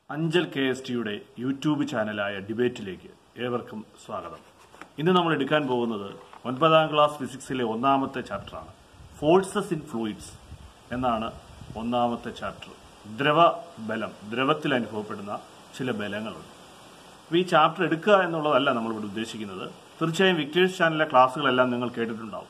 Anchal K S ടിയുടെ YouTube ചാനലായ ഡിബേറ്റിലേക്ക് ഏവർക്കും സ്വാഗതം ഇന്ന് നമ്മൾ എടുക്കാൻ പോകുന്നത് ഒൻപതാം ക്ലാസ് ഫിസിക്സിലെ ഒന്നാമത്തെ ചാപ്റ്ററാണ് ഫോഴ്സസ് ഇൻ ഫ്ലൂയിഡ്സ് എന്നാണ് ഒന്നാമത്തെ ചാപ്റ്റർ ദ്രവ ബലം ദ്രവത്തിൽ അനുഭവപ്പെടുന്ന ചില ബലങ്ങളുണ്ട് അപ്പോൾ ഈ ചാപ്റ്റർ എടുക്കുക എന്നുള്ളതല്ല നമ്മളിവിടെ ഉദ്ദേശിക്കുന്നത് തീർച്ചയായും വിക്ടേഴ്സ് ചാനലിലെ ക്ലാസ്സുകളെല്ലാം നിങ്ങൾ കേട്ടിട്ടുണ്ടാവും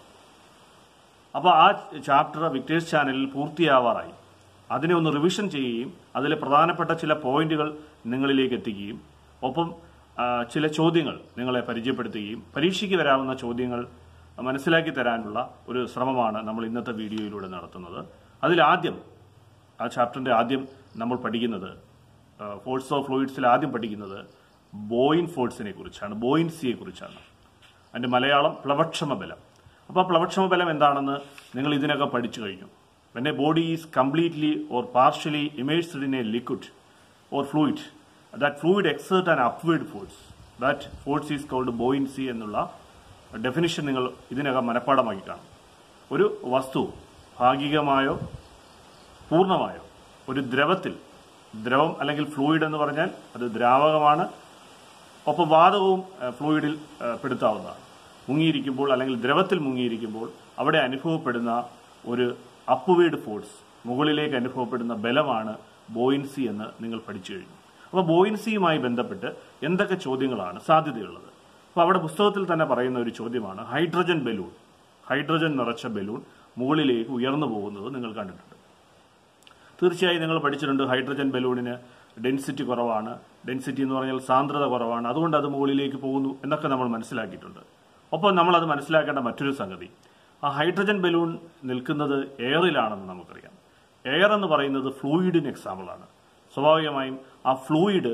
അപ്പോൾ ആ ചാപ്റ്റർ വിക്ടേഴ്സ് ചാനലിൽ പൂർത്തിയാവാറായി അതിനെ ഒന്ന് റിവിഷൻ ചെയ്യുകയും അതിലെ പ്രധാനപ്പെട്ട ചില പോയിന്റുകൾ നിങ്ങളിലേക്ക് എത്തിക്കുകയും ഒപ്പം ആ, ചില ചോദ്യങ്ങൾ നിങ്ങളെ പരിചയപ്പെടുത്തുകയും പരീക്ഷയ്ക്ക് വരാവുന്ന ചോദ്യങ്ങൾ മനസ്സിലാക്കി തരാനുള്ള ഒരു ശ്രമമാണ് നമ്മൾ ഇന്നത്തെ വീഡിയോയിലൂടെ നടത്തുന്നത് അതിലാദ്യം ആ ചാപ്റ്ററിന്റെ ആദ്യം നമ്മൾ പഠിക്കുന്നത് ഫോഴ്സ് ഓഫ് ഫ്ലൂയിഡ്സിൽ ആദ്യം പഠിക്കുന്നത് ബോയിൻ ഫോഴ്സിനെ കുറിച്ചാണ് ബോയിൻസിയെ കുറിച്ചാണ് അതിന്റെ മലയാളം പ്ലവക്ഷമ ബലം അപ്പോൾ ആ പ്ലവക്ഷമ ബലം എന്താണെന്ന് നിങ്ങൾ ഇതിനകം പഠിച്ചു കഴിഞ്ഞു when a body is completely or partially immersed in a liquid or fluid that fluid exert an upward force that force is called buoyancy എന്നുള്ള ഡെഫിനിഷൻ നിങ്ങൾ ഇതിനകം മനഃപ്പാടമാക്കി കാണും ഒരു വസ്തു ഭാഗികമായോ പൂർണ്ണമായോ ഒരു ദ്രവത്തിൽ ദ്രവം അല്ലെങ്കിൽ ഫ്ലൂയിഡ് എന്ന് പറഞ്ഞാൽ അത് ദ്രാവകമാണ് ഒപ്പം വാതകവും ഏഹ്, ഫ്ലൂയിഡിൽ ഏഹ്, പെടുത്താവുന്നതാണ് മുങ്ങിയിരിക്കുമ്പോൾ അല്ലെങ്കിൽ ദ്രവത്തിൽ മുങ്ങിയിരിക്കുമ്പോൾ അവിടെ അനുഭവപ്പെടുന്ന ഒരു അപ്വേഡ് ഫോഴ്സ് മുകളിലേക്ക് അനുഭവപ്പെടുന്ന ബലമാണ് ബോയിൻസി എന്ന് നിങ്ങൾ പഠിച്ചു കഴിഞ്ഞു അപ്പോൾ ബോയിൻസിയുമായി ബന്ധപ്പെട്ട് എന്തൊക്കെ ചോദ്യങ്ങളാണ് സാധ്യതയുള്ളത് അപ്പോൾ അവിടെ പുസ്തകത്തിൽ തന്നെ പറയുന്ന ഒരു ചോദ്യമാണ് ഹൈഡ്രജൻ ബലൂൺ ഹൈഡ്രജൻ നിറച്ച ബലൂൺ മുകളിലേക്ക് ഉയർന്നു പോകുന്നത് നിങ്ങൾ കണ്ടിട്ടുണ്ട് തീർച്ചയായും നിങ്ങൾ പഠിച്ചിട്ടുണ്ട് ഹൈഡ്രജൻ ബലൂണിന് ഡെൻസിറ്റി കുറവാണ് ഡെൻസിറ്റി എന്ന് പറഞ്ഞാൽ സാന്ദ്രത കുറവാണ് അതുകൊണ്ട് അത് മുകളിലേക്ക് പോകുന്നു എന്നൊക്കെ നമ്മൾ മനസ്സിലാക്കിയിട്ടുണ്ട് ഒപ്പം നമ്മൾ അത് മനസ്സിലാക്കേണ്ട മറ്റൊരു സംഗതി ആ ഹൈഡ്രജൻ ബലൂൺ നിൽക്കുന്നത് എയറിലാണെന്ന് നമുക്കറിയാം എയർ എന്ന് പറയുന്നത് ഫ്ലൂയിഡിന് എക്സാമ്പിളാണ് സ്വാഭാവികമായും ആ ഫ്ലൂയിഡ്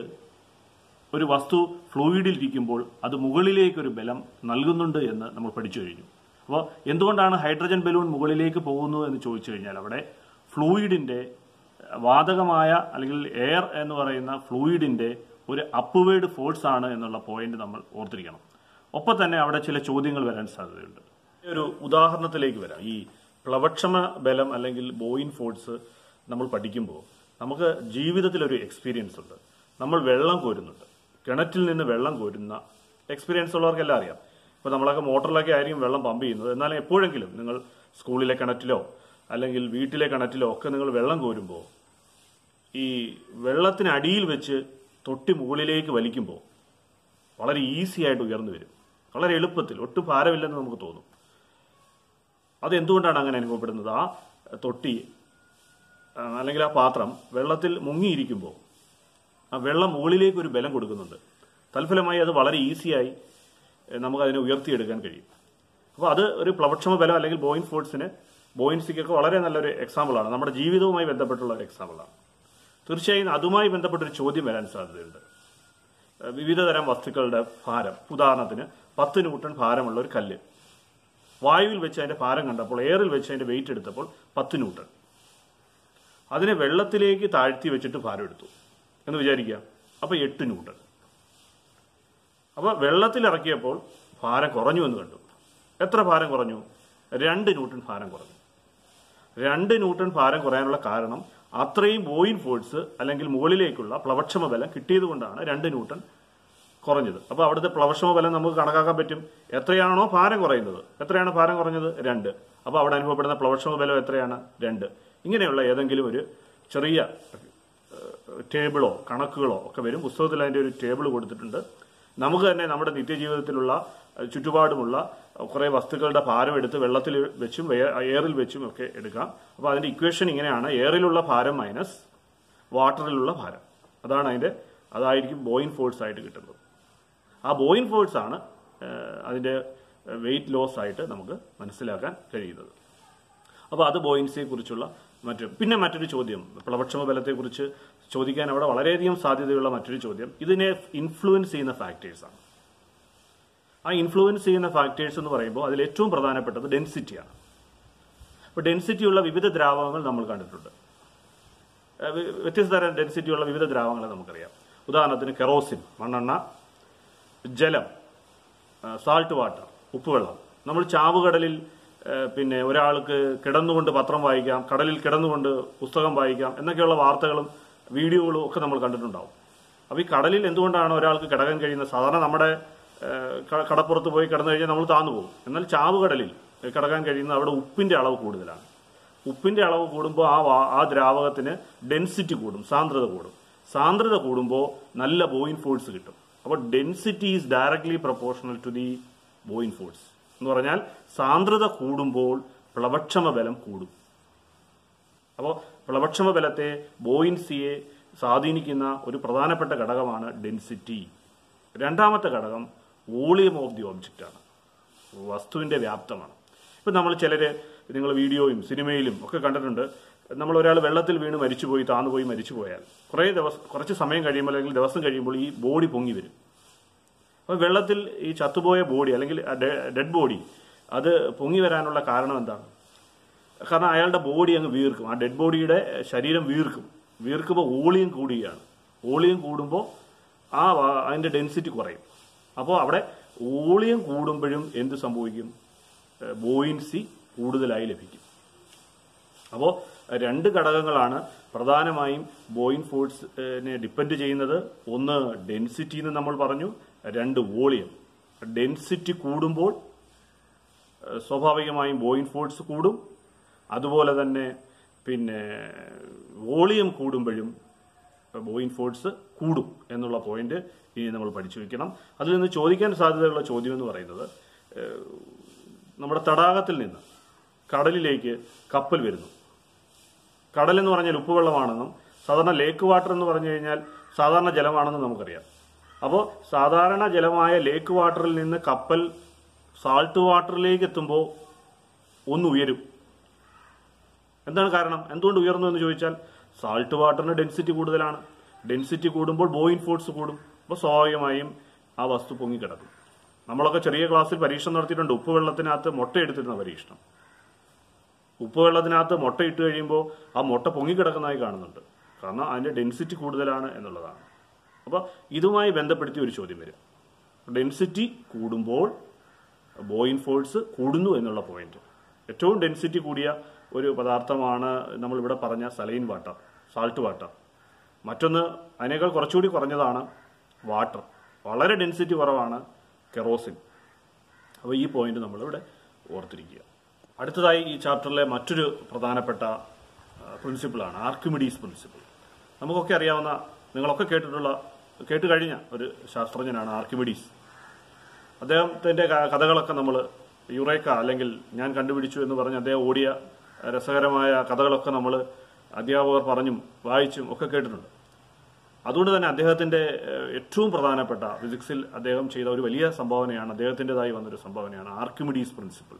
ഒരു വസ്തു ഫ്ലൂയിഡിൽ ഇരിക്കുമ്പോൾ അത് മുകളിലേക്ക് ഒരു ബലം നൽകുന്നുണ്ട് എന്ന് നമ്മൾ പഠിച്ചു കഴിഞ്ഞു അപ്പോൾ എന്തുകൊണ്ടാണ് ഹൈഡ്രജൻ ബലൂൺ മുകളിലേക്ക് പോകുന്നു എന്ന് ചോദിച്ചു കഴിഞ്ഞാൽ അവിടെ ഫ്ലൂയിഡിന്റെ വാതകമായ അല്ലെങ്കിൽ എയർ എന്ന് പറയുന്ന ഫ്ലൂയിഡിന്റെ ഒരു അപ്വേഡ് ഫോഴ്സ് ആണ് എന്നുള്ള പോയിന്റ് നമ്മൾ ഓർത്തിരിക്കണം ഒപ്പം തന്നെ അവിടെ ചില ചോദ്യങ്ങൾ വരാൻ സാധ്യതയുണ്ട് ഒരു ഉദാഹരണത്തിലേക്ക് വരാം ഈ പ്ലവക്ഷമ ബലം അല്ലെങ്കിൽ ബോയിൻ ഫോഴ്സ് നമ്മൾ പഠിക്കുമ്പോൾ നമുക്ക് ജീവിതത്തിൽ ഒരു എക്സ്പീരിയൻസ് ഉണ്ട് നമ്മൾ വെള്ളം കോരുന്നുണ്ട് കിണറ്റിൽ നിന്ന് വെള്ളം കോരുന്ന എക്സ്പീരിയൻസ് ഉള്ളവർക്കെല്ലാം അറിയാം ഇപ്പോൾ നമ്മളൊക്കെ മോട്ടറിലൊക്കെ ആയിരിക്കും വെള്ളം പമ്പ് ചെയ്യുന്നത് എന്നാൽ എപ്പോഴെങ്കിലും നിങ്ങൾ സ്കൂളിലെ കിണറ്റിലോ അല്ലെങ്കിൽ വീട്ടിലെ കിണറ്റിലോ ഒക്കെ നിങ്ങൾ വെള്ളം കോരുമ്പോൾ ഈ വെള്ളത്തിനടിയിൽ വെച്ച് തൊട്ടി മുകളിലേക്ക് വലിക്കുമ്പോൾ വളരെ ഈസി ആയിട്ട് ഉയർന്നു വരും വളരെ എളുപ്പത്തിൽ ഒട്ടും ഭാരമില്ലെന്ന് നമുക്ക് തോന്നും അത് എന്തുകൊണ്ടാണ് അങ്ങനെ അനുഭവപ്പെടുന്നത് ആ തൊട്ടി ആ, അല്ലെങ്കിൽ ആ പാത്രം വെള്ളത്തിൽ മുങ്ങിയിരിക്കുമ്പോൾ ആ വെള്ളം മുകളിലേക്ക് ഒരു ബലം കൊടുക്കുന്നുണ്ട് തൽഫലമായി അത് വളരെ ഈസിയായി എഹ്, നമുക്കതിനെ ഉയർത്തിയെടുക്കാൻ കഴിയും അപ്പോൾ അത് ഒരു പ്ലവക്ഷമ ബലം അല്ലെങ്കിൽ ബോയിൻ ഫോഴ്സിന് ബോയിൻസിക്കൊക്കെ വളരെ നല്ലൊരു എക്സാമ്പിളാണ് നമ്മുടെ ജീവിതവുമായി ബന്ധപ്പെട്ടുള്ള ഒരു എക്സാമ്പിളാണ് തീർച്ചയായും അതുമായി ബന്ധപ്പെട്ടൊരു ചോദ്യം വരാൻ സാധ്യതയുണ്ട് ഏഹ്, വിവിധ തരം വസ്തുക്കളുടെ ഭാരം ഉദാഹരണത്തിന് പത്ത് ന്യൂട്ടൺ ഭാരമുള്ള ഒരു കല്ല് വായുവിൽ വെച്ച് അതിന്റെ ഭാരം കണ്ടപ്പോൾ എയറിൽ വെച്ച് അതിന്റെ വെയിറ്റ് എടുത്തപ്പോൾ പത്ത് ന്യൂട്ടൺ അതിനെ വെള്ളത്തിലേക്ക് താഴ്ത്തി വെച്ചിട്ട് ഭാരം എടുത്തു എന്ന് വിചാരിക്കുക അപ്പൊ എട്ട് ന്യൂട്ടൺ അപ്പൊ വെള്ളത്തിൽ ഇറക്കിയപ്പോൾ ഭാരം കുറഞ്ഞു എന്ന് കണ്ടു എത്ര ഭാരം കുറഞ്ഞു രണ്ട് ന്യൂട്ടൺ ഭാരം കുറഞ്ഞു രണ്ട് ന്യൂട്ടൺ ഭാരം കുറയാനുള്ള കാരണം അത്രയും ബോയിൻ ഫോഴ്സ് അല്ലെങ്കിൽ മുകളിലേക്കുള്ള പ്ലവക്ഷമ ബലം കിട്ടിയത് കൊണ്ടാണ് രണ്ട് ന്യൂട്ടൺ കുറഞ്ഞത് അപ്പോൾ അവിടുത്തെ പ്ലവക്ഷമ ബലം നമുക്ക് കണക്കാക്കാൻ പറ്റും എത്രയാണോ ഭാരം കുറയുന്നത് എത്രയാണ് ഭാരം കുറഞ്ഞത് രണ്ട് അപ്പോൾ അവിടെ അനുഭവപ്പെടുന്ന പ്ലവക്ഷമ ബലം എത്രയാണ് രണ്ട് ഇങ്ങനെയുള്ള ഏതെങ്കിലും ഒരു ചെറിയ ഏഹ്, ടേബിളോ കണക്കുകളോ ഒക്കെ വരും പുസ്തകത്തിൽ അതിന്റെ ഒരു ടേബിൾ കൊടുത്തിട്ടുണ്ട് നമുക്ക് തന്നെ നമ്മുടെ നിത്യജീവിതത്തിലുള്ള ഏഹ്, ചുറ്റുപാടുമുള്ള കുറെ വസ്തുക്കളുടെ ഭാരം എടുത്ത് വെള്ളത്തിൽ വെച്ചും എയർ- എയറിൽ വെച്ചും ഒക്കെ എടുക്കാം അപ്പോൾ അതിന്റെ ഇക്വേഷൻ ഇങ്ങനെയാണ് എയറിലുള്ള ഭാരം മൈനസ് വാട്ടറിലുള്ള ഭാരം അതാണ് അതിന്റെ അതായിരിക്കും ബോയിൻ ഫോഴ്സ് ആയിട്ട് കിട്ടുന്നത് ആ ബോയിൻ ഫോഴ്സ് ആണ് ഏഹ്, അതിന്റെ വെയിറ്റ് ലോസ് ആയിട്ട് നമുക്ക് മനസ്സിലാക്കാൻ കഴിയുന്നത് അപ്പോൾ അത് ബോയിൻസിയെ കുറിച്ചുള്ള മറ്റു പിന്നെ മറ്റൊരു ചോദ്യം പ്ലവക്ഷമ ബലത്തെക്കുറിച്ച് ചോദിക്കാൻ അവിടെ വളരെയധികം സാധ്യതയുള്ള മറ്റൊരു ചോദ്യം ഇതിനെ ഇൻഫ്ലുവൻസ് ചെയ്യുന്ന ഫാക്ടേഴ്സാണ് ആ ഇൻഫ്ലുവൻസ് ചെയ്യുന്ന ഫാക്ടേഴ്സ് എന്ന് പറയുമ്പോൾ അതിൽ ഏറ്റവും പ്രധാനപ്പെട്ടത് ഡെൻസിറ്റിയാണ് അപ്പോൾ ഡെൻസിറ്റിയുള്ള വിവിധ ദ്രാവകങ്ങൾ നമ്മൾ കണ്ടിട്ടുണ്ട് ഏഹ് വ്യ- വ്യത്യസ്ത തരം ഡെൻസിറ്റിയുള്ള വിവിധ ദ്രാവകങ്ങളെ നമുക്കറിയാം ഉദാഹരണത്തിന് കെറോസിൻ മണ്ണെണ്ണ ജലം സാൾട്ട് വാട്ടർ ഉപ്പുവെള്ളം നമ്മൾ ചാവുകടലിൽ ഏഹ് പിന്നെ ഒരാൾക്ക് കിടന്നുകൊണ്ട് പത്രം വായിക്കാം കടലിൽ കിടന്നുകൊണ്ട് പുസ്തകം വായിക്കാം എന്നൊക്കെയുള്ള വാർത്തകളും വീഡിയോകളും ഒക്കെ നമ്മൾ കണ്ടിട്ടുണ്ടാവും അപ്പോൾ ഈ കടലിൽ എന്തുകൊണ്ടാണ് ഒരാൾക്ക് കിടക്കാൻ കഴിയുന്നത് സാധാരണ നമ്മുടെ ഏഹ്, ക- കടപ്പുറത്ത് പോയി കിടന്നു കഴിഞ്ഞാൽ നമ്മൾ താന്നു പോകും എന്നാൽ ചാവുകടലിൽ കിടക്കാൻ കഴിയുന്നത് അവിടെ ഉപ്പിന്റെ അളവ് കൂടുതലാണ് ഉപ്പിന്റെ അളവ് കൂടുമ്പോൾ ആ വാ- ആ ദ്രാവകത്തിന് ഡെൻസിറ്റി കൂടും സാന്ദ്രത കൂടും സാന്ദ്രത കൂടുമ്പോൾ നല്ല ബോയിങ് ഫോഴ്സ് കിട്ടും അപ്പോൾ density is directly proportional to the buoyant force എന്ന് പറഞ്ഞാൽ സാന്ദ്രത കൂടുമ്പോൾ പ്ലവക്ഷമ ബലം കൂടും അപ്പോൾ പ്ലവക്ഷമ ബലത്തെ ബോയിൻസിയെ സ്വാധീനിക്കുന്ന ഒരു പ്രധാനപ്പെട്ട ഘടകമാണ് ഡെൻസിറ്റി രണ്ടാമത്തെ ഘടകം വോളിയം ഓഫ് ദി ഒബ്ജക്റ്റ് ആണ് വസ്തുവിന്റെ വ്യാപ്തമാണ് ഇപ്പം നമ്മൾ ചിലര് നിങ്ങൾ വീഡിയോയും സിനിമയിലും ഒക്കെ കണ്ടിട്ടുണ്ട് നമ്മൾ ഒരാൾ വെള്ളത്തിൽ വീണ് മരിച്ചുപോയി താന്നുപോയി മരിച്ചു പോയാൽ കുറേ ദിവസം കുറച്ച് സമയം കഴിയുമ്പോൾ അല്ലെങ്കിൽ ദിവസം കഴിയുമ്പോൾ ഈ ബോഡി പൊങ്ങി വരും അപ്പോൾ വെള്ളത്തിൽ ഈ ചത്തുപോയ ബോഡി അല്ലെങ്കിൽ ഡെഡ് ബോഡി അത് പൊങ്ങി വരാനുള്ള കാരണം എന്താണ് കാരണം അയാളുടെ ബോഡി അങ്ങ് വീർക്കും ആ ഡെഡ് ബോഡിയുടെ ശരീരം വീർക്കും വീർക്കുമ്പോൾ വോളിയം കൂടുകയാണ് വോളിയം കൂടുമ്പോൾ ആ വ- അതിന്റെ ഡെൻസിറ്റി കുറയും അപ്പോൾ അവിടെ വോളിയം കൂടുമ്പോഴും എന്ത് സംഭവിക്കും ബോയിൻസി കൂടുതലായി ലഭിക്കും അപ്പോൾ രണ്ട് ഘടകങ്ങളാണ് പ്രധാനമായും ബോയിങ് ഫോഴ്സിനെ ഡിപ്പെൻഡ് ചെയ്യുന്നത് ഒന്ന് ഡെൻസിറ്റി എന്ന് നമ്മൾ പറഞ്ഞു രണ്ട് വോളിയം ഡെൻസിറ്റി കൂടുമ്പോൾ ഏഹ്, സ്വാഭാവികമായും ബോയിങ് ഫോഴ്സ് കൂടും അതുപോലെ തന്നെ പിന്നെ വോളിയം കൂടുമ്പോഴും ബോയിങ് ഫോഴ്സ് കൂടും എന്നുള്ള പോയിന്റ് ഇനി നമ്മൾ പഠിച്ചു വെക്കണം അതിൽ നിന്ന് ചോദിക്കാൻ സാധ്യതയുള്ള ചോദ്യം എന്ന് പറയുന്നത് ഏഹ്, നമ്മുടെ തടാകത്തിൽ നിന്ന് കടലിലേക്ക് കപ്പൽ വരുന്നു കടൽ എന്ന് പറഞ്ഞാൽ ഉപ്പുവെള്ളമാണെന്നും സാധാരണ ലേക്ക് വാട്ടർ എന്ന് പറഞ്ഞു കഴിഞ്ഞാൽ സാധാരണ ജലമാണെന്നും നമുക്കറിയാം അപ്പോൾ സാധാരണ ജലമായ ലേക്ക് വാട്ടറിൽ നിന്ന് കപ്പൽ സാൾട്ട് വാട്ടറിലേക്ക് എത്തുമ്പോൾ ഒന്ന് ഉയരും എന്താണ് കാരണം എന്തുകൊണ്ട് ഉയർന്നു എന്ന് ചോദിച്ചാൽ സാൾട്ട് വാട്ടറിന് ഡെൻസിറ്റി കൂടുതലാണ് ഡെൻസിറ്റി കൂടുമ്പോൾ ബോയിങ് ഫോഴ്സ് കൂടും അപ്പോൾ സ്വാഭാവികമായും ആ വസ്തു പൊങ്ങിക്കിടക്കും നമ്മളൊക്കെ ചെറിയ ക്ലാസ്സിൽ പരീക്ഷണം നടത്തിയിട്ടുണ്ട് ഉപ്പുവെള്ളത്തിനകത്ത് മുട്ട എടുത്തിരുന്ന പരീക്ഷണം ഉപ്പുവെള്ളത്തിനകത്ത് മുട്ട ഇട്ട് കഴിയുമ്പോൾ ആ മുട്ട പൊങ്ങിക്കിടക്കുന്നതായി കാണുന്നുണ്ട് കാരണം അതിന്റെ ഡെൻസിറ്റി കൂടുതലാണ് എന്നുള്ളതാണ് അപ്പോൾ ഇതുമായി ബന്ധപ്പെടുത്തി ഒരു ചോദ്യം വരും ഡെൻസിറ്റി കൂടുമ്പോൾ ബോയിങ് ഫോഴ്സ് കൂടുന്നു എന്നുള്ള പോയിന്റ് ഏറ്റവും ഡെൻസിറ്റി കൂടിയ ഒരു പദാർത്ഥമാണ് നമ്മൾ ഇവിടെ പറഞ്ഞ സലൈൻ വാട്ടർ സാൾട്ട് വാട്ടർ മറ്റൊന്ന് അതിനേക്കാൾ കുറച്ചുകൂടി കുറഞ്ഞതാണ് വാട്ടർ വളരെ ഡെൻസിറ്റി കുറവാണ് കെറോസിൻ അപ്പോൾ ഈ പോയിന്റ് നമ്മളിവിടെ ഓർത്തിരിക്കുക അടുത്തതായി ഈ ചാപ്റ്ററിലെ മറ്റൊരു പ്രധാനപ്പെട്ട പ്രിൻസിപ്പിളാണ് ആർക്കിമിഡീസ് പ്രിൻസിപ്പിൾ നമുക്കൊക്കെ അറിയാവുന്ന നിങ്ങളൊക്കെ കേട്ടിട്ടുള്ള കേട്ട് കഴിഞ്ഞ ഒരു ശാസ്ത്രജ്ഞനാണ് ആർക്കിമിഡീസ് അദ്ദേഹത്തിന്റെ ക- കഥകളൊക്കെ നമ്മൾ യുറേക്ക അല്ലെങ്കിൽ ഞാൻ കണ്ടുപിടിച്ചു എന്ന് പറഞ്ഞ് അദ്ദേഹം ഓടിയ രസകരമായ കഥകളൊക്കെ നമ്മൾ അധ്യാപകർ പറഞ്ഞും വായിച്ചും ഒക്കെ കേട്ടിട്ടുണ്ട് അതുകൊണ്ട് തന്നെ അദ്ദേഹത്തിന്റെ ഏഹ്, ഏറ്റവും പ്രധാനപ്പെട്ട ഫിസിക്സിൽ അദ്ദേഹം ചെയ്ത ഒരു വലിയ സംഭാവനയാണ് അദ്ദേഹത്തിൻ്റെതായി വന്നൊരു സംഭാവനയാണ് ആർക്കിമിഡീസ് പ്രിൻസിപ്പിൾ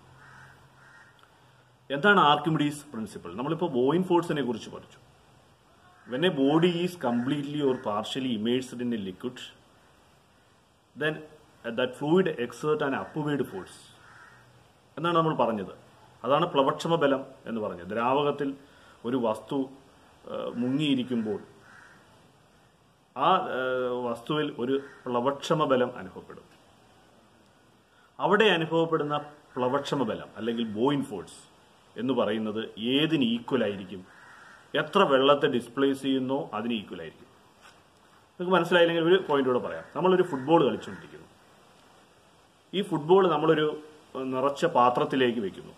എന്താണ് ആർക്കിമിഡീസ് പ്രിൻസിപ്പിൾ നമ്മളിപ്പോൾ ബോയിങ് ഫോഴ്സിനെ കുറിച്ച് പഠിച്ചു when a body is completely or partially immersed in a liquid then that fluid exert an upward force എന്നാണ് നമ്മൾ പറഞ്ഞത് അതാണ് പ്ലവക്ഷമ ബലം എന്ന് പറഞ്ഞത് ദ്രാവകത്തിൽ ഒരു വസ്തു ആ, മുങ്ങിയിരിക്കുമ്പോൾ ആ ആ, വസ്തുവിൽ ഒരു പ്ലവക്ഷമ ബലം അനുഭവപ്പെടും അവിടെ അനുഭവപ്പെടുന്ന പ്ലവക്ഷമ ബലം അല്ലെങ്കിൽ ബോയിൻ ഫോഴ്സ് എന്ന് പറയുന്നത് ഏതിന് ഈക്വൽ ആയിരിക്കും എത്ര വെള്ളത്തെ ഡിസ്പ്ലേസ് ചെയ്യുന്നോ അതിന് ഈക്വൽ ആയിരിക്കും നിങ്ങൾക്ക് മനസ്സിലായില്ലെങ്കിൽ ഒരു പോയിന്റ് കൂടെ പറയാം നമ്മളൊരു ഫുട്ബോൾ കളിച്ചുകൊണ്ടിരിക്കുന്നു ഈ ഫുട്ബോൾ നമ്മളൊരു ഏഹ്, നിറച്ച പാത്രത്തിലേക്ക് വെക്കുന്നു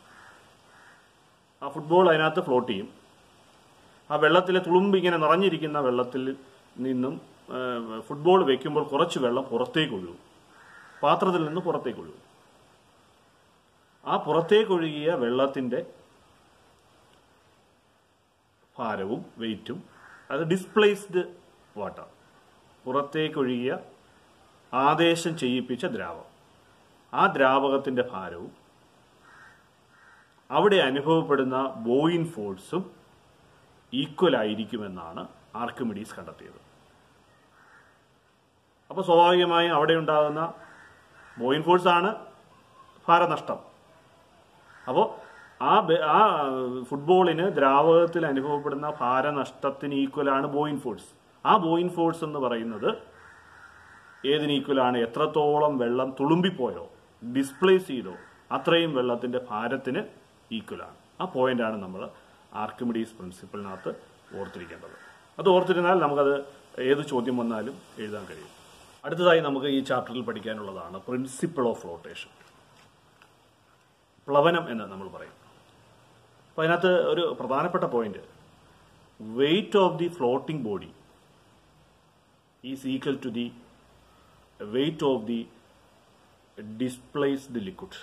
ആ ഫുട്ബോൾ അതിനകത്ത് ഫ്ലോട്ട് ചെയ്യും ആ വെള്ളത്തിലെ തുളുമ്പ് ഇങ്ങനെ നിറഞ്ഞിരിക്കുന്ന വെള്ളത്തിൽ നിന്നും ഏഹ്, ഫുട്ബോൾ വെക്കുമ്പോൾ കുറച്ച് വെള്ളം പുറത്തേക്ക് ഒഴുകും പാത്രത്തിൽ നിന്ന് പുറത്തേക്ക് ഒഴുകും ആ പുറത്തേക്ക് ഒഴുകിയ വെള്ളത്തിന്റെ ഭാരവും വെയിറ്റും അത് ഡിസ്പ്ലേസ്ഡ് വാട്ടർ പുറത്തേക്ക് ഒഴുകിയ ആദേശം ചെയ്യിപ്പിച്ച ദ്രാവകം ആ ദ്രാവകത്തിന്റെ ഭാരവും അവിടെ അനുഭവപ്പെടുന്ന ബോയിൻ ഫോഴ്സും ഈക്വൽ ആയിരിക്കുമെന്നാണ് ആർക്കിമിഡീസ് കണ്ടെത്തിയത് അപ്പോൾ സ്വാഭാവികമായും അവിടെ ഉണ്ടാകുന്ന ബോയിൻ ഫോഴ്സ് ആണ് ഭാരനഷ്ടം അപ്പോൾ ആ ബെ- ആ ഫുട്ബോളിന് ദ്രാവകത്തിൽ അനുഭവപ്പെടുന്ന ഭാരനഷ്ടത്തിന് ഈക്വലാണ് ബോയിൻ ഫോഴ്സ് ആ ബോയിൻ ഫോഴ്സ് എന്ന് പറയുന്നത് ഏതിന് ഈക്വലാണ് എത്രത്തോളം വെള്ളം തുളുമ്പിപ്പോയോ ഡിസ്പ്ലേസ് ചെയ്തോ അത്രയും വെള്ളത്തിന്റെ ഭാരത്തിന് ഈക്വലാണ് ആ പോയിന്റാണ് നമ്മൾ ആർക്കിമിഡീസ് പ്രിൻസിപ്പിളിനകത്ത് ഓർത്തിരിക്കേണ്ടത് അത് ഓർത്തിരുന്നാൽ നമുക്കത് ഏത് ചോദ്യം വന്നാലും എഴുതാൻ കഴിയും അടുത്തതായി നമുക്ക് ഈ ചാപ്റ്ററിൽ പഠിക്കാനുള്ളതാണ് പ്രിൻസിപ്പിൾ ഓഫ് ഫ്ലോട്ടേഷൻ പ്ലവനം എന്ന് നമ്മൾ പറയും അപ്പോൾ അതിനകത്ത് ഒരു പ്രധാനപ്പെട്ട point weight of the floating body is equal to the weight of the displaced liquid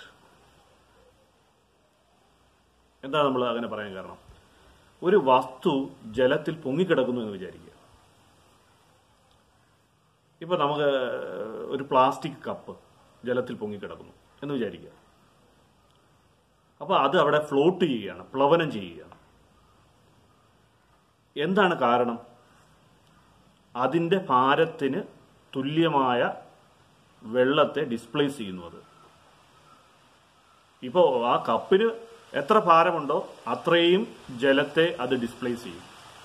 എന്താ നമ്മൾ അങ്ങനെ പറയാൻ കാരണം ഒരു വസ്തു ജലത്തിൽ പൊങ്ങിക്കിടക്കുന്നു എന്ന് വിചാരിക്കുക ഇപ്പൊ നമുക്ക് ഒരു പ്ലാസ്റ്റിക് കപ്പ് ജലത്തിൽ പൊങ്ങിക്കിടക്കുന്നു എന്ന് വിചാരിക്കുക അപ്പൊ അത് അവിടെ ഫ്ലോട്ട് ചെയ്യുകയാണ് പ്ലവനം ചെയ്യുകയാണ് എന്താണ് കാരണം അതിന്റെ ഭാരത്തിന് തുല്യമായ വെള്ളത്തെ ഡിസ്പ്ലേസ് ചെയ്യുന്നു അത് ഇപ്പോൾ ആ കപ്പിന് എത്ര ഭാരമുണ്ടോ അത്രയും ജലത്തെ അത് ഡിസ്പ്ലേസ് ചെയ്യും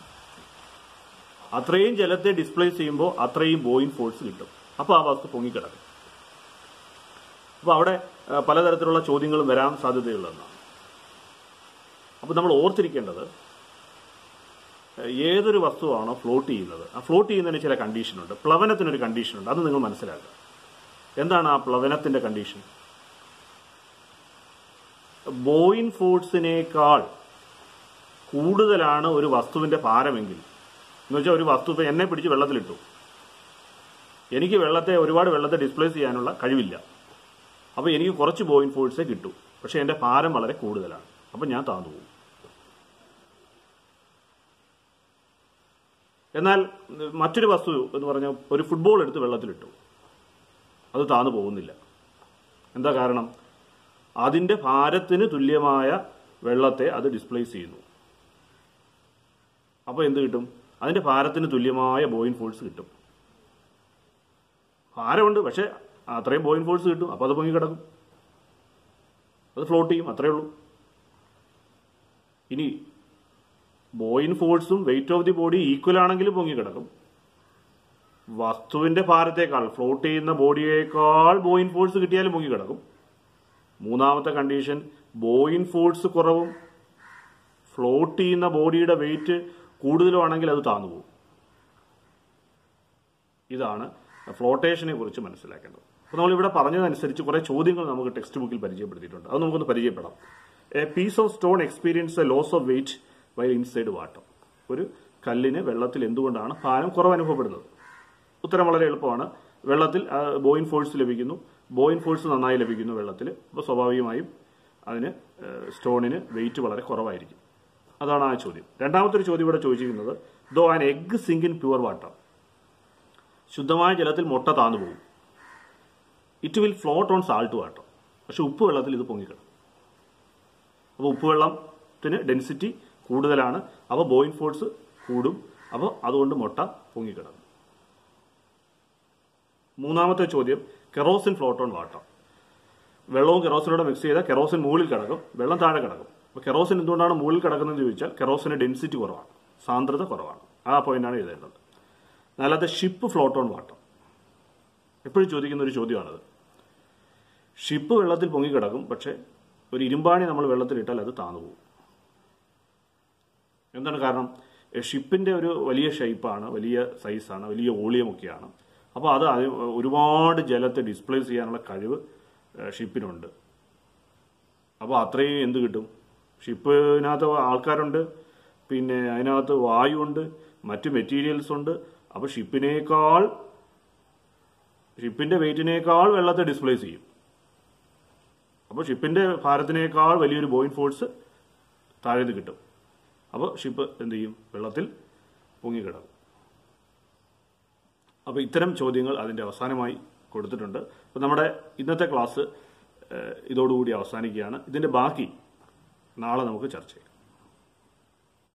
അത്രയും ജലത്തെ ഡിസ്പ്ലേസ് ചെയ്യുമ്പോൾ അത്രയും ബോയിങ് ഫോഴ്സ് കിട്ടും അപ്പോൾ ആ വസ്തു പൊങ്ങിക്കിടക്കും അപ്പോൾ അവിടെ ആ, പലതരത്തിലുള്ള ചോദ്യങ്ങളും വരാൻ സാധ്യതയുള്ളതെന്നാണ് അപ്പോൾ നമ്മൾ ഓർത്തിരിക്കേണ്ടത് ആ, ഏതൊരു വസ്തുവാണോ ഫ്ലോട്ട് ചെയ്യുന്നത് ആ ഫ്ലോട്ട് ചെയ്യുന്നതിന് ചില കണ്ടീഷനുണ്ട് പ്ലവനത്തിനൊരു കണ്ടീഷനുണ്ട് അത് നിങ്ങൾ മനസ്സിലാക്കുക എന്താണ് ആ പ്ലവനത്തിന്റെ കണ്ടീഷൻ ബോയിങ് ഫോഴ്സിനേക്കാൾ കൂടുതലാണ് ഒരു വസ്തുവിന്റെ ഭാരമെങ്കിൽ എന്ന് വെച്ചാൽ ഒരു വസ്തു ഇപ്പൊ എന്നെ പിടിച്ച് വെള്ളത്തിലിട്ടു എനിക്ക് വെള്ളത്തെ ഒരുപാട് വെള്ളത്തെ ഡിസ്പ്ലേസ് ചെയ്യാനുള്ള കഴിവില്ല അപ്പോൾ എനിക്ക് കുറച്ച് ബോയിങ് ഫോഴ്സേ കിട്ടൂ പക്ഷെ എൻ്റെ ഭാരം വളരെ കൂടുതലാണ് അപ്പം ഞാൻ താന്നു പോകും എന്നാൽ ഉം, മറ്റൊരു വസ്തു എന്ന് പറഞ്ഞാൽ ഒരു ഫുട്ബോൾ എടുത്ത് വെള്ളത്തിലിട്ടു അത് താന്നു പോകുന്നില്ല എന്താ കാരണം അതിന്റെ ഭാരത്തിന് തുല്യമായ വെള്ളത്തെ അത് ഡിസ്പ്ലേസ് ചെയ്യുന്നു അപ്പോൾ എന്ത് കിട്ടും അതിന്റെ ഭാരത്തിന് തുല്യമായ ബോയിങ് ഫോഴ്സ് കിട്ടും ഭാരമുണ്ട് പക്ഷെ അത്രയും ബോയിങ് ഫോഴ്സ് കിട്ടും അപ്പോൾ അത് പൊങ്ങി കിടക്കും അത് ഫ്ലോട്ട് ചെയ്യും അത്രയേ ഉള്ളൂ ഇനി ബോയിങ് ഫോഴ്സും weight of the body equal ആണെങ്കിലും പൊങ്ങി കിടക്കും വസ്തുവിന്റെ ഭാരത്തേക്കാൾ ഫ്ലോട്ട് ചെയ്യുന്ന ബോഡിയേക്കാൾ ബോയിങ് ഫോഴ്സ് കിട്ടിയാലും പൊങ്ങി കിടക്കും മൂന്നാമത്തെ കണ്ടീഷൻ ബോയിങ് ഫോഴ്സ് കുറവും ഫ്ലോട്ട് ചെയ്യുന്ന ബോഡിയുടെ വെയിറ്റ് കൂടുതലുമാണെങ്കിൽ അത് താന്നു പോകും ഇതാണ് ഫ്ലോട്ടേഷനെ കുറിച്ച് മനസ്സിലാക്കേണ്ടത് അപ്പോൾ നമ്മളിവിടെ പറഞ്ഞതനുസരിച്ച് കുറേ ചോദ്യങ്ങൾ നമുക്ക് ടെക്സ്റ്റ് ബുക്കിൽ പരിചയപ്പെടുത്തിയിട്ടുണ്ട് അത് നമുക്കൊന്ന് പരിചയപ്പെടാം a piece of stone experience a loss of weight why inside water ഒരു കല്ലിന് വെള്ളത്തിൽ എന്തുകൊണ്ടാണ് ഭാരം കുറവ് അനുഭവപ്പെടുന്നത് ഉത്തരം വളരെ എളുപ്പമാണ് വെള്ളത്തിൽ ബോയിൻ ഫോഴ്സ് ലഭിക്കുന്നു ബോയിൻ ഫോഴ്സ് നന്നായി ലഭിക്കുന്നു വെള്ളത്തിൽ അപ്പോൾ സ്വാഭാവികമായും അതിന് ഏഹ്, സ്റ്റോണിന് വെയിറ്റ് വളരെ കുറവായിരിക്കും അതാണ് ആ ചോദ്യം രണ്ടാമത്തെ ഒരു ചോദ്യം ഇവിടെ ചോദിച്ചിരിക്കുന്നത് though an egg sink in pure water ശുദ്ധമായ ജലത്തിൽ മുട്ട താന്നു പോകും it will float on salt water പക്ഷെ ഉപ്പ് വെള്ളത്തിൽ ഇത് പൊങ്ങിക്കിടും അപ്പോൾ ഉപ്പ് വെള്ളത്തിന് ഡെൻസിറ്റി കൂടുതലാണ് അപ്പോൾ ബോയിങ് ഫോഴ്സ് കൂടും അപ്പോൾ അതുകൊണ്ട് മുട്ട പൊങ്ങിക്കിടക്കും മൂന്നാമത്തെ ചോദ്യം കെറോസിൻ ഫ്ലോട്ട് ഓൺ വാട്ടർ വെള്ളവും കെറോസിനോട് മിക്സ് ചെയ്താൽ കെറോസിൻ മുകളിൽ കിടക്കും വെള്ളം താഴെ കിടക്കും അപ്പോൾ കെറോസിൻ എന്തുകൊണ്ടാണ് മുകളിൽ കിടക്കുന്നതെന്ന് ചോദിച്ചാൽ കെറോസിന് ഡെൻസിറ്റി കുറവാണ് സാന്ദ്രത കുറവാണ് ആ പോയിന്റാണ് എഴുതേണ്ടത് നാലാമത്തെ ഷിപ്പ് ഫ്ലോട്ട് ഓൺ വാട്ടർ എപ്പോഴും ചോദിക്കുന്ന ഒരു ചോദ്യമാണത് ഷിപ്പ് വെള്ളത്തിൽ പൊങ്ങിക്കിടക്കും പക്ഷേ ഒരു ഇരുമ്പാണി നമ്മൾ വെള്ളത്തിലിട്ടാൽ അത് താന്നു പോകും എന്താണ് കാരണം ഷിപ്പിന്റെ ഒരു വലിയ ഷേപ്പാണ് വലിയ സൈസാണ് വലിയ വോളിയമൊക്കെയാണ് അപ്പോൾ അത് അത് ഒരുപാട് ജലത്തെ ഡിസ്പ്ലേസ് ചെയ്യാനുള്ള കഴിവ് ഏഹ്, ഷിപ്പിനുണ്ട് അപ്പോൾ അത്രയും എന്ത് കിട്ടും ഷിപ്പിനകത്ത് ആൾക്കാരുണ്ട് പിന്നെ അതിനകത്ത് വായുണ്ട് മറ്റ് മെറ്റീരിയൽസ് ഉണ്ട് അപ്പോൾ ഷിപ്പിനേക്കാൾ ഷിപ്പിന്റെ വെയിറ്റിനേക്കാൾ വെള്ളത്തെ ഡിസ്പ്ലേസ് ചെയ്യും അപ്പോൾ ഷിപ്പിന്റെ ഭാരത്തിനേക്കാൾ വലിയൊരു ബോയിങ് ഫോഴ്സ് താഴേത് കിട്ടും അപ്പോൾ ഷിപ്പ് എന്ത് ചെയ്യും വെള്ളത്തിൽ പൊങ്ങിക്കിടക്കും അപ്പോൾ ഇത്തരം ചോദ്യങ്ങൾ അതിൻ്റെ അവസാനമായി കൊടുത്തിട്ടുണ്ട് അപ്പോൾ നമ്മുടെ ഇന്നത്തെ ക്ലാസ് ഏഹ്, ഇതോടുകൂടി അവസാനിക്കുകയാണ് ഇതിൻ്റെ ബാക്കി നാളെ നമുക്ക് ചർച്ച ചെയ്യാം